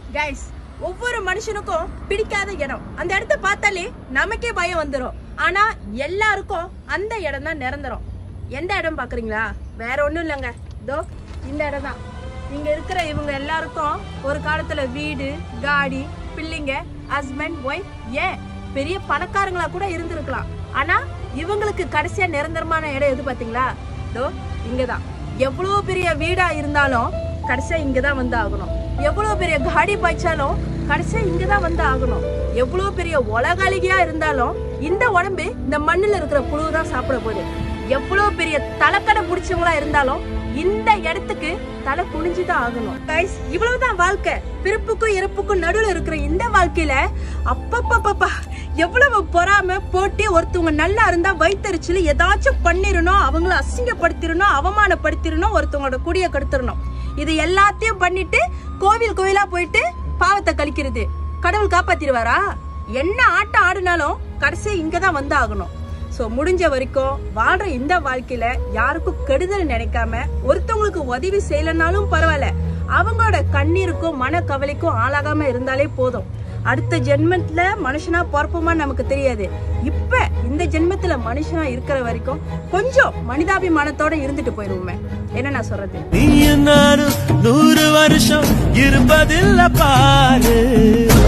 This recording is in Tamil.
கைஸ் ஒவ்வொரு மனுஷனுக்கும் பிடிக்காத இடம் அந்த இடத்த பார்த்தாலே நமக்கே பயம் வந்துடும் ஆனா எல்லாருக்கும் அந்த இடம் தான் நிரந்தரம் எந்த இடம் பாக்குறீங்களா வேற ஒண்ணும் இல்லைங்க இதோ இந்த இடம் தான் இங்க இருக்கிற இவங்க எல்லாருக்கும் ஒரு காலத்துல வீடு காடி பிள்ளைங்க ஹஸ்பண்ட் ஒய்ஃப் ஏன் பெரிய பணக்காரங்களா கூட இருந்திருக்கலாம் ஆனா இவங்களுக்கு கடைசியா நிரந்தரமான இடம் எது பாத்தீங்களா இதோ இங்கதான் எவ்வளவு பெரிய வீடா இருந்தாலும் கடைசியா இங்கதான் வந்து ஆகணும் எவ்வளவு பெரிய காடி பாய்ச்சாலும் கடைசியா இங்கதான் வந்து ஆகணும் எவ்வளவு பெரிய உலகாளிகையா இருந்தாலும் இந்த உடம்பு இந்த மண்ணுல இருக்கிற புழு தான் சாப்பிட போகுது எவ்வளவு பெரிய தலைக்கடை பிடிச்சவங்களா இருந்தாலும் இந்த இடத்துக்கு தலை குனிஞ்சுதான் ஆகணும் கைஸ் இவ்வளவுதான் வாழ்க்கை பிறப்புக்கும் இறப்புக்கும் நடுவுல இருக்கிற இந்த வாழ்க்கையில அப்பப்பப்பப்பா எவ்வளவு பொறாம போட்டி ஒருத்தவங்க நல்லா இருந்தா வயிற்றுல ஏதாச்சும் பண்ணிரணும் அவங்கள அசிங்கப்படுத்திடணும் அவமானப்படுத்திடணும் ஒருத்தவங்களோட குடிய கெடுத்துடணும் இது எல்லாத்தையும் பண்ணிட்டு கோவில் கோவிலா போயிட்டு பாவத்தை கழிக்கிறது கடவுள் காப்பாத்திடுவாரா என்ன ஆட்டம் ஆடினாலும் கடைசியா இங்கதான் வந்து ஆகணும் சோ முடிஞ்ச வரைக்கும் வாழ்ற இந்த வாழ்க்கையில யாருக்கும் கெடுதல் நினைக்காம ஒருத்தவங்களுக்கு உதவி செய்யலனாலும் பரவாயில்ல அவங்களோட கண்ணீருக்கும் மன கவலைக்கும் ஆளாகாம இருந்தாலே போதும் அடுத்த ஜென்மத்துல மனுஷனா பிறப்போமா நமக்கு தெரியாது இப்ப இந்த ஜென்மத்துல மனுஷனா இருக்கிற வரைக்கும் கொஞ்சம் மனிதாபிமானத்தோட இருந்துட்டு போயிருவோமே என்ன நான் சொல்றது நீ நானும் நூறு வருஷம் இருப்பதில்ல பாரு